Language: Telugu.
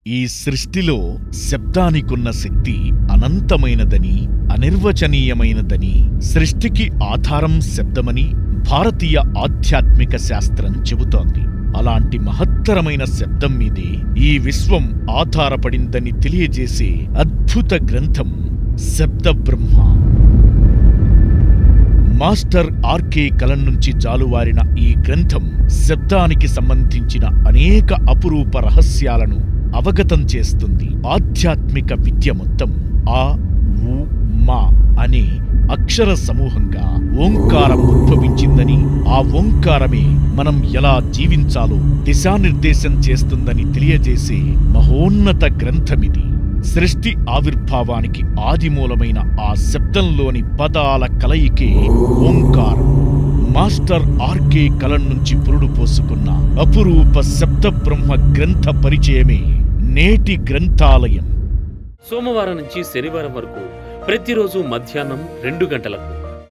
ఈ సృష్టిలో శబ్దానికున్న శక్తి అనంతమైనదని అనిర్వచనీయమైనదని సృష్టికి ఆధారం శబ్దమని భారతీయ ఆధ్యాత్మిక శాస్త్రం చెబుతోంది అలాంటి మహత్తరమైన శబ్దం మీదే ఈ విశ్వం ఆధారపడిందని తెలియజేసే అద్భుత గ్రంథం శబ్ద బ్రహ్మ మాస్టర్ ఆర్కే కలం నుంచి జాలువారిన ఈ గ్రంథం శబ్దానికి సంబంధించిన అనేక అపురూప రహస్యాలను అవగతం చేస్తుంది ఆధ్యాత్మిక విద్య మొత్తం ఆ ఉ మా అనే అక్షర సమూహంగా ఓంకారం ఉద్భవించిందని ఆ ఓంకారమే మనం ఎలా జీవించాలో దిశానిర్దేశం చేస్తుందని తెలియజేసే మహోన్నత గ్రంథమిది సృష్టి ఆవిర్భావానికి ఆదిమూలమైన ఆ శబ్దంలోని పదాల కలయికే ఓంకారం మాస్టర్ ఆర్కే కలం నుంచి పురుడు పోసుకున్న అపురూప శబ్ద బ్రహ్మ గ్రంథ పరిచయమే నేటి గ్రంథాలయం సోమవారం నుంచి శనివారం వరకు ప్రతిరోజు మధ్యాహ్నం రెండు గంటలకు